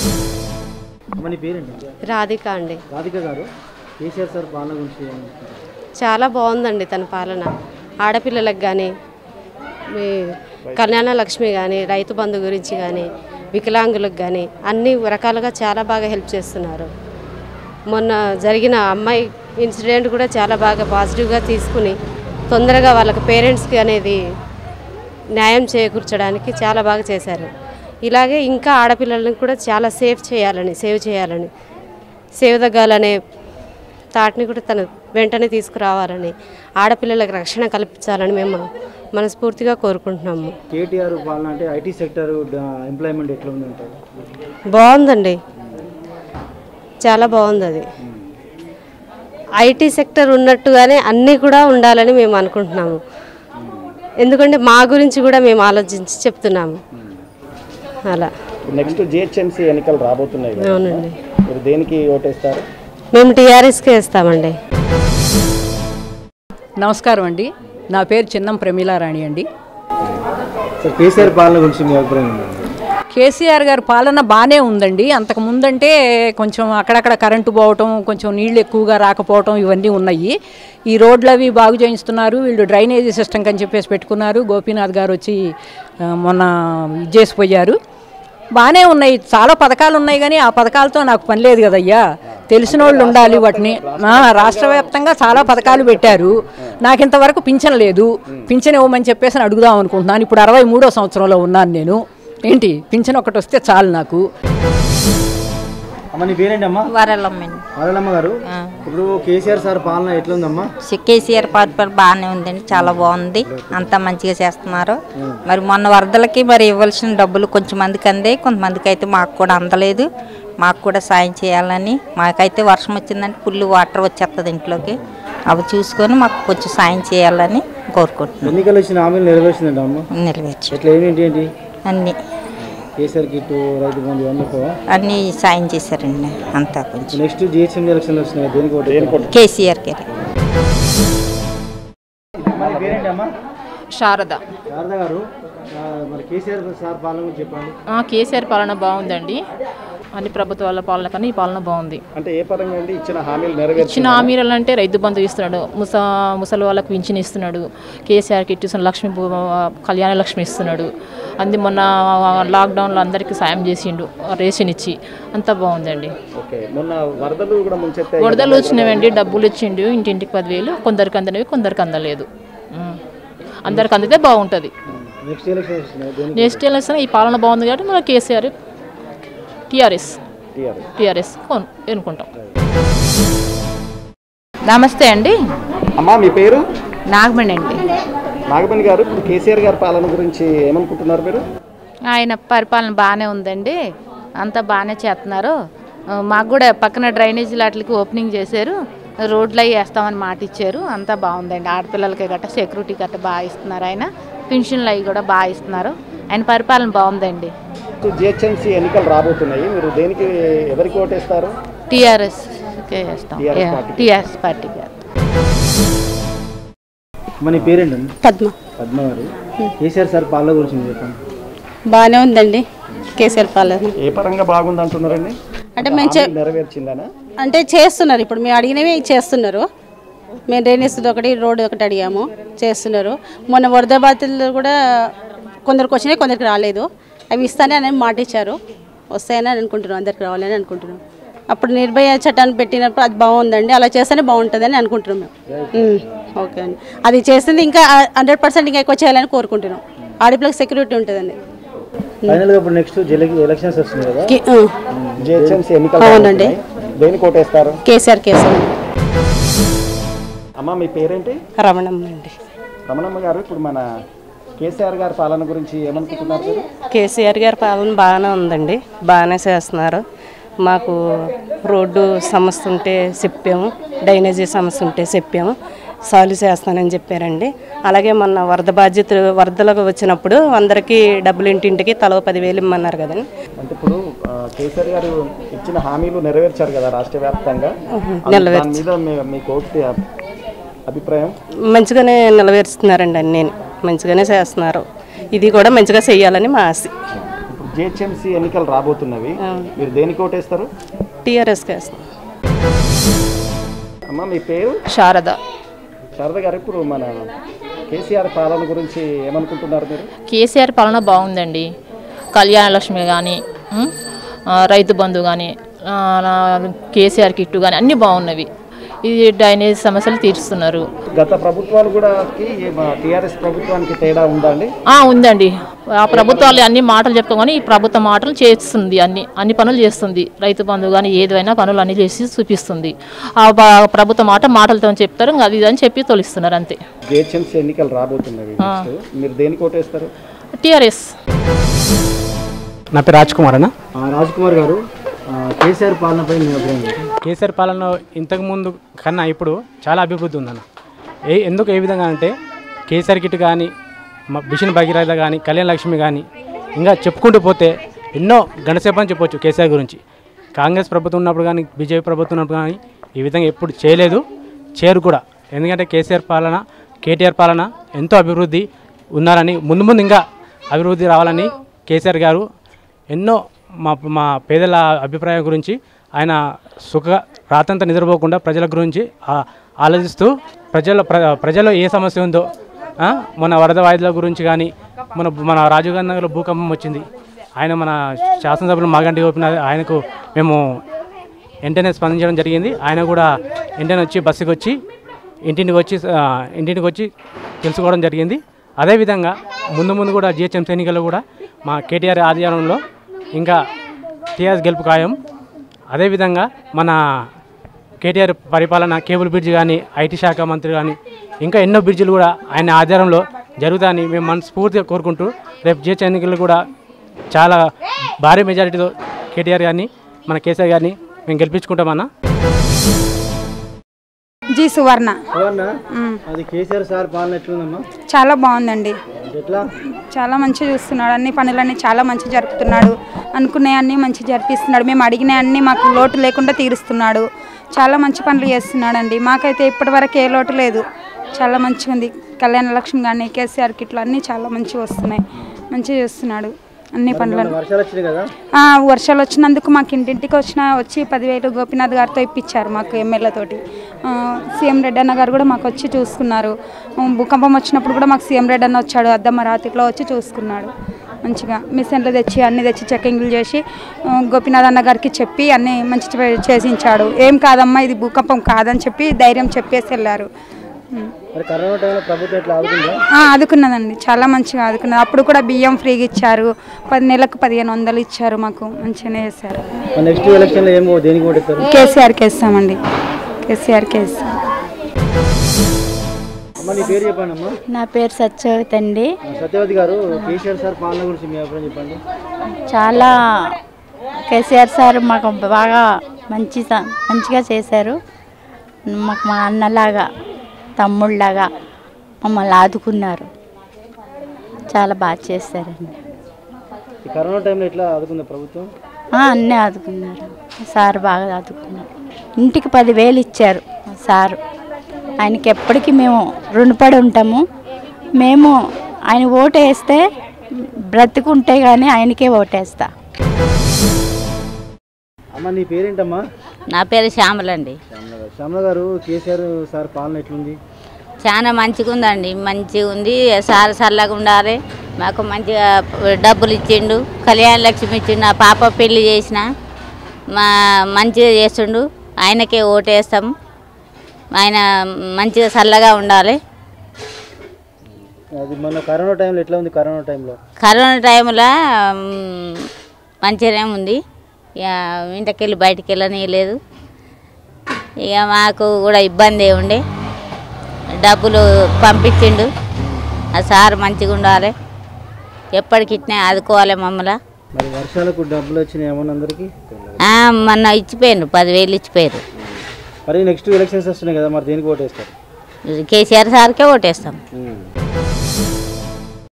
మన పేరేంటి రాధిక అండి రాధిక గారు కేసీఆర్ సార్ పాలన గురించి ఏమనుకుంటారు? చాలా బాగుందండి తన పాలన ఆడపిల్లలకు కానీ మీ కళ్యాణ లక్ష్మి కానీ రైతు బంధు గురించి కానీ వికలాంగులకు కానీ అన్ని రకాలుగా చాలా బాగా హెల్ప్ చేస్తున్నారు మొన్న జరిగిన అమ్మాయి ఇన్సిడెంట్ కూడా చాలా బాగా పాజిటివ్గా తీసుకుని తొందరగా వాళ్ళకి పేరెంట్స్కి అనేది న్యాయం చేకూర్చడానికి చాలా బాగా చేశారు ఇలాగే ఇంకా ఆడపిల్లలను కూడా చాలా సేఫ్ చేయాలని సేవ్ చేయాలని సేవ్ ద గర్ల్ అనే థాట్ని కూడా తను వెంటనే తీసుకురావాలని ఆడపిల్లలకు రక్షణ కల్పించాలని మేము మనస్ఫూర్తిగా కోరుకుంటున్నాము కేటీఆర్ పాలన అంటే ఐటీ సెక్టర్ ఎంప్లాయ్మెంట్ ఎట్లా ఉంది అంటారు బాగుందండి చాలా బాగుంది అది ఐటీ సెక్టర్ ఉన్నట్టుగానే అన్నీ కూడా ఉండాలని మేము అనుకుంటున్నాము ఎందుకంటే మా గురించి కూడా మేము ఆలోచించి చెప్తున్నాము అలా నెక్స్ట్ జిహెచ్ఎంసీ ఎన్నికలు రాబోతున్నాయి కదా అవునండి మీరు దేనికి ఓటేస్తారు మేము టీఆర్ఎస్కే ఇస్తామండి నమస్కారం అండి నా పేరు చిన్నం ప్రమీలారాణి అండి సార్ కేసీఆర్ పాలన గురించి మీ అభిప్రాయం ఏంటండి? కేసీఆర్ గారి పాలన బాగానే ఉందండి అంతకు ముందంటే కొంచెం అక్కడక్కడ కరెంటు పోవటం కొంచెం నీళ్లు ఎక్కువగా రాకపోవటం ఇవన్నీ ఉన్నాయి ఈ రోడ్లు అవి బాగు చేయిస్తున్నారు వీళ్ళు డ్రైనేజీ సిస్టమ్ అని చెప్పేసి పెట్టుకున్నారు గోపీనాథ్ గారు వచ్చి ఆ, మొన్న ఇది చేసిపోయారు బాగానే ఉన్నాయి చాలా పథకాలు ఉన్నాయి కానీ ఆ పథకాలతో నాకు పని లేదు కదయ్యా తెలిసిన వాళ్ళు ఉండాలి వాటిని ఆ, రాష్ట్ర వ్యాప్తంగా చాలా పథకాలు పెట్టారు నాకు ఇంతవరకు పింఛన్ లేదు పింఛన్ ఇవ్వమని చెప్పేసి అని అడుగుదాం అనుకుంటున్నాను ఇప్పుడు అరవై మూడో సంవత్సరంలో ఉన్నాను నేను ఏంటి పింఛన్ ఒకటి వస్తే చాలు నాకు అమ్మ నీ పేరేంటి అమ్మా వరలమ్మని వరలమ్మ గారు ఇప్పుడు కేసీఆర్ సార్ పాలన ఎట్లా ఉందమ్మా కేసీఆర్ పార్టీ బాగానే ఉందండి చాలా బాగుంది అంతా మంచిగా చేస్తున్నారు మరి మొన్న వరదలకి మరి ఇవ్వాల్సిన డబ్బులు కొంచెం మందికి అందే కొంతమందికి అయితే మాకు కూడా అందలేదు మాకు కూడా సాయం చేయాలని మాకైతే వర్షం వచ్చిందంటే ఫుల్ వాటర్ వచ్చేస్తుంది ఇంట్లోకి అవి చూసుకొని మాకు కొంచెం సాయం చేయాలని కోరుకుంటున్నాం ఎన్నికలు ఇచ్చిన హామీలు నెరవేర్చిందంట అమ్మ నెరవేర్చు ఎట్లా ఏంటి ఏంటి అన్నీ కేసీఆర్ కిట్ రైతు బంధు ఇవన్నీ ఎక్కువ అన్నీ సాయం చేశారండి అంతా కొంచెం నెక్స్ట్ జిహెచ్ఎం ఎలక్షన్లు వస్తున్నాయి దేనికి ఓటు కేసీఆర్ గారు మన పేరేంటి అమ్మా శారద శారద గారు ఆ, మరి కేసీఆర్ సార్ పాలన గురించి చెప్పండి ఆ, కేసీఆర్ పాలన బాగుందండి అన్ని ప్రభుత్వాల పాలన కన్నా ఈ పాలన బాగుంది అంటే ఏ పరంగా అండి ఇచ్చిన హామీలు నెరవేర్చి ఇచ్చిన హామీలు అంటే రైతు బంధు ఇస్తున్నాడు ముస ముసలి వాళ్ళకు పింఛన్ ఇస్తున్నాడు కేసీఆర్కి ఇచ్చిన లక్ష్మి భూ- కళ్యాణ లక్ష్మి ఇస్తున్నాడు అంది మొన్న లాక్డౌన్లో అందరికీ సాయం చేసిండు రేషన్ ఇచ్చి అంతా బాగుందండి ఓకే మొన్న వరదలు కూడా ముంచెత్తాయి వరదలు వచ్చినవండి డబ్బులు ఇచ్చిండు ఇంటింటికి పదివేలు కొందరికి అందనివి కొందరికి అందలేదు ఉం. అందరికి అందితే బాగుంటుంది నెక్స్ట్ ఎలక్షన్ వస్తున్నాయి దేనికి నెక్స్ట్ ఎలక్షన్ ఈ పాలన బాగుంది కాబట్టి మన కేసీఆర్ టీఆర్ఎస్ టీఆర్ఎస్ టీఆర్ఎస్ కొను ఎన్నుకుంటాం నమస్తే అండి అమ్మా మీ పేరు నాగమణి అండి నాగమణి గారు ఇప్పుడు కేసీఆర్ గారి పాలన గురించి ఏమనుకుంటున్నారు మీరు ఆయన పరిపాలన బాగానే ఉందండి అంతా బాగానే చేస్తున్నారు ఆ, మాకు కూడా పక్కన డ్రైనేజీ లాట్లకి ఓపెనింగ్ చేశారు రోడ్లు అవి వేస్తామని మాట ఇచ్చారు అంతా బాగుందండి ఆడపిల్లలకి గట్ట సెక్యూరిటీ గట్ట బాగా ఇస్తున్నారు ఆయన పెన్షన్లు అవి కూడా బాగా ఇస్తున్నారు ఆయన పరిపాలన బాగుందండి జిహెచ్ఎంసీ ఎన్నికలు రాబోతున్నాయి మీరు దేనికి ఎవరికి ఓటేస్తారు టీఆర్ఎస్కే వేస్తాం TRS పార్టీకి. టీఆర్ఎస్ పార్టీకి మన పేరేంటండి పద్మ పద్మ గారు కేసీఆర్ సార్ పాలన గురించి మీరు చెప్పండి బాగానే ఉందండి కేసీఆర్ పాలన ఏ పరంగా బాగుంది అంటున్నారండి అంటే మేము చె- హామీలు నెరవేర్చిందనా అంటే చేస్తున్నారు ఇప్పుడు మేము అడిగినవి చేస్తున్నారు మేము డ్రైనేజ్ ఒకటి రోడ్డు ఒకటి అడిగాము చేస్తున్నారు మొన్న వరద బాధితులు కూడా కొందరికి వచ్చినాయి కొందరికి రాలేదు అవి ఇస్తానే అని మాట ఇచ్చారు వస్తాయని అనుకుంటున్నాం అందరికి రావాలని అనుకుంటున్నాం అప్పుడు నిర్భయ చట్టాన్ని పెట్టినప్పుడు అది బాగుందండి అలా చేస్తేనే బాగుంటుందని అనుకుంటున్నాం మేము ఉమ్, ఓకే అండి అది చేసింది ఇంకా హండ్రెడ్ పర్సెంట్ ఇంకా ఎక్కువ చేయాలని కోరుకుంటున్నాం ఆడపిల్లకి సెక్యూరిటీ ఉంటుందండి ఫైనల్గా ఇప్పుడు నెక్స్ట్ ఎలక్షన్స్ వస్తున్నాయి కదా కి- ఆ, జిహెచ్ఎంసీ ఎన్నికలు అవునండి. రాబోతున్నాయి. దేనికి ఓటేస్తారు కేసీఆర్ కేసీఆర్ అమ్మా మీ పేరేంటి రమణమ్మ అండి రమణమ్మ గారు ఇప్పుడు మన కేసీఆర్ గారి పాలన గురించి ఏమనుకుంటున్నారు మీరు కేసీఆర్ గారి పాలన బాగానే ఉందండి బాగానే చేస్తున్నారు మాకు రోడ్డు సమస్య ఉంటే చెప్పాము డ్రైనేజీ సమస్య ఉంటే చెప్పాము సాల్వ్ చేస్తానని చెప్పారండి అలాగే మొన్న వరద బాధ్యతలు వరదలకు వచ్చినప్పుడు అందరికీ డబ్బులు ఇంటింటికి తలో పదివేలు ఇమ్మన్నారు కదండి అంటే ఇప్పుడు ఆ, కేసీఆర్ గారు ఇచ్చిన హామీలు నెరవేర్చారు కదా రాష్ట్ర వ్యాప్తంగా నెరవేర్చారు. దాని మీద మీ- మీకు ఒకటి అభిప్రాయం మంచిగానే నిలవేరుస్తున్నారండి అన్నీ మంచిగానే చేస్తున్నారు ఇది కూడా మంచిగా చేయాలని మా ఆశ ఇప్పుడు జిహెచ్ఎంసీ ఎన్నికలు రాబోతున్నవి మీరు దేనికి ఓటేస్తారు టీఆర్ఎస్కి వేస్తాం అమ్మ మీ పేరు శారద శారద గారు ఇప్పుడు మన కేసీఆర్ పాలన గురించి ఏమనుకుంటున్నారు మీరు కేసీఆర్ పాలన బాగుందండి కళ్యాణ లక్ష్మి కానీ రైతు బంధు కానీ కేసీఆర్ కిట్టు కానీ అన్నీ బాగున్నవి ఇది డ్రైనేజ్ సమస్యలు తీరుస్తున్నారు గత ప్రభుత్వాలు కూడా టీఆర్ఎస్ ప్రభుత్వానికి తేడా ఉందా అండి ఆ, ఉందండి ఆ ప్రభుత్వాలు అన్ని మాటలు చెప్పుకొని ఈ ప్రభుత్వ మాటలు చేస్తుంది అన్ని అన్ని పనులు చేస్తుంది రైతు బంధు కానీ ఏదైనా పనులు అన్ని చేసి చూపిస్తుంది ఆ ప- ప్రభుత్వ మాట మాటలతో చెప్తారు ఇంకా అది ఇది అని చెప్పి తొలిస్తున్నారు అంతే జిహెచ్ఎంసీ ఎన్నికలు రాబోతున్నవి next. మీరు దేనికి ఓటేస్తారు టీఆర్ఎస్ నా పేరు రాజ్ కుమార్ అన్న రాజ్ కుమార్ గారు ఆ, కేసీఆర్ పాలనపై మీ అభిప్రాయం ఏంటి? కేసీఆర్ పాలన ఇంతకు ముందు కన్నా ఇప్పుడు చాలా అభివృద్ధి ఉందన్న ఏ ఎందుకు ఏ విధంగా అంటే కేసీఆర్ కిట్ కానీ బిషన్ భగీరథ కానీ కళ్యాణ లక్ష్మి కానీ ఇంకా చెప్పుకుంటూ పోతే ఎన్నో గణసేపు అని చెప్పొచ్చు కేసీఆర్ గురించి కాంగ్రెస్ ప్రభుత్వం ఉన్నప్పుడు కానీ బీజేపీ ప్రభుత్వం ఉన్నప్పుడు కానీ ఈ విధంగా ఎప్పుడు చేయలేదు చేయరు కూడా ఎందుకంటే కేసీఆర్ పాలన కేటీఆర్ పాలన ఎంతో అభివృద్ధి ఉన్నారని ముందు ముందు ఇంకా అభివృద్ధి రావాలని కేసీఆర్ గారు ఎన్నో మా మా పేదల అభిప్రాయం గురించి ఆయన సుఖ రాతంతా నిద్రపోకుండా ప్రజల గురించి ఆ- ఆలోచిస్తూ ప్రజల ప్ర ప్రజల్లో ఏ సమస్య ఉందో ఆ, మన వరద వాయిదాల గురించి కానీ మన మన రాజీవ్ గాంధీ నగర్లో భూకంపం వచ్చింది ఆయన మన శాసనసభ్యులు మాగంటి గోపినాథ్ ఆయనకు మేము వెంటనే స్పందించడం జరిగింది ఆయన కూడా వెంటనే వచ్చి బస్సుకి వచ్చి ఇంటింటికి వచ్చి ఆ, ఇంటింటికి వచ్చి తెలుసుకోవడం జరిగింది అదేవిధంగా ముందు ముందు కూడా జిహెచ్ఎంసీ ఎన్నికల్లో కూడా మా కేటీఆర్ ఆధ్వర్యంలో ఇంకా టీఆర్ఎస్ గెలుపు ఖాయం అదేవిధంగా మన కేటీఆర్ పరిపాలన కేబుల్ బ్రిడ్జ్ కానీ ఐటీ శాఖ మంత్రి కానీ ఇంకా ఎన్నో బ్రిడ్జిలు కూడా ఆయన ఆధ్వర్యంలో జరుగుతాయని మేము మనస్ఫూర్తిగా కోరుకుంటూ రేపు జిహెచ్ ఎన్నికలు కూడా చాలా భారీ మెజారిటీతో కేటీఆర్ గారిని మన కేసీఆర్ గారిని మేము గెలిపించుకుంటామన్నా జీ సువర్ణ సువర్ణ అది కేసీఆర్ సార్ పాలన ఎట్లుందమ్మా చాలా బాగుందండి ఎట్లా చాలా మంచిగా చూస్తున్నాడు అన్ని పనులన్నీ చాలా మంచిగా జరుపుతున్నాడు అనుకునే అన్ని మంచిగా జరిపిస్తున్నాడు మేము అడిగిన అన్ని మాకు లోటు లేకుండా తీరుస్తున్నాడు చాలా మంచి పనులు చేస్తున్నాడండి మాకైతే ఇప్పటివరకు ఏ లోటు లేదు చాలా మంచిగా ఉంది కళ్యాణ లక్ష్మి కానీ కేసీఆర్ కిట్లు అన్నీ చాలా మంచిగా వస్తున్నాయి మంచిగా చేస్తున్నాడు అన్ని పనులను వర్షాలు వచ్చినాయి కదా ఆ, వర్షాలు వచ్చినందుకు మాకు ఇంటింటికి వచ్చిన వచ్చి పదివేలు గోపీనాథ్ గారితో ఇప్పించారు మాకు ఎమ్మెల్యేతోటి సీఎం రెడ్డి అన్న గారు కూడా మాకు వచ్చి చూసుకున్నారు ఉమ్, భూకంపం వచ్చినప్పుడు కూడా మాకు సీఎం రెడ్డి అన్న వచ్చాడు అద్దమ్మ రాత్రిలో వచ్చి చూసుకున్నాడు మంచిగా మిషన్లు తెచ్చి అన్ని తెచ్చి చెకింగ్లు చేసి ఆ, గోపీనాథ్ అన్న గారికి చెప్పి అన్ని మంచి చే- చేసించాడు ఏం కాదమ్మా ఇది భూకంపం కాదని చెప్పి ధైర్యం చెప్పేసి వెళ్ళారు ఉమ్. మరి కరోనా టైంలో ప్రభుత్వం ఎట్లా ఆదుకుందా ఆ, ఆదుకున్నదండి చాలా మంచిగా ఆదుకున్నది అప్పుడు కూడా బియ్యం ఫ్రీగా ఇచ్చారు పది నెలలకు పదిహేను వందలు ఇచ్చారు మాకు మంచిగానే చేశారు నెక్స్ట్ ఎలక్షన్లో ఏమో దేనికి ఓటేస్తారు కేసీఆర్కి వేస్తామండి కేసీఆర్కి వేస్తాం అమ్మ నీ పేరు చెప్పండి అమ్మా నా పేరు సత్యవతి అండి సత్యవతి గారు కేసీఆర్ సార్ పాలన గురించి మీ అభిప్రాయం చెప్పండి చాలా కేసీఆర్ సార్ మాకు బాగా మంచి స- మంచిగా చేశారు మాకు మా అన్నలాగా తమ్ముళ్ళలాగా మమ్మల్ని ఆదుకున్నారు చాలా బాగా చేశారండి ఈ కరోనా టైంలో ఎట్లా ఆదుకుందా ప్రభుత్వం ఆ, అన్నీ ఆదుకున్నారు సార్ బాగా ఆదుకున్నారు ఇంటికి పదివేలు ఇచ్చారు సారు ఆయనకి ఎప్పటికీ మేము రుణపడి ఉంటాము మేము ఆయన ఓటు వేస్తే బ్రతుకుంటే కానీ ఆయనకే ఓటేస్తా అమ్మ నీ పేరేంటమ్మా నా పేరు శ్యామలండి శ్యామల గారు శ్యామల గారు కేసీఆర్ సార్ పాలన ఎట్లుంది చాలా మంచిగా ఉందండి మంచిగా ఉంది సార్ చల్లగా ఉండాలి మాకు మంచిగా డబ్బులు ఇచ్చిండు కళ్యాణ లక్ష్మి ఇచ్చిండు నా పాప పెళ్లి చేసిన మా మంచిగా చేస్తుండు ఆయనకే ఓటేస్తాం ఆయన మంచిగా చల్లగా ఉండాలి అది మొన్న కరోనా టైంలో ఎట్లా ఉంది కరోనా టైంలో కరోనా టైంలో మ్, మంచిగానే ఉంది ఇక ఇంటికెళ్ళి బయటికి వెళ్ళనీయలేదు ఇక మాకు కూడా ఇబ్బంది ఉండే డబ్బులు పంపించిండు ఆ సార్ మంచిగా ఉండాలి ఎప్పటికిట్నే ఆదుకోవాలి మమ్మల్ని మరి వర్షాలకు డబ్బులు వచ్చినాయి ఏమన్నా అందరికీ ఆ, మొన్న ఇచ్చిపోయారు పదివేలు ఇచ్చిపోయారు మరి నెక్స్ట్ ఎలక్షన్స్ వస్తున్నాయి కదా మరి దేనికి ఓటేస్తారు కేసీఆర్ సార్కే ఓటేస్తాం ఉమ్.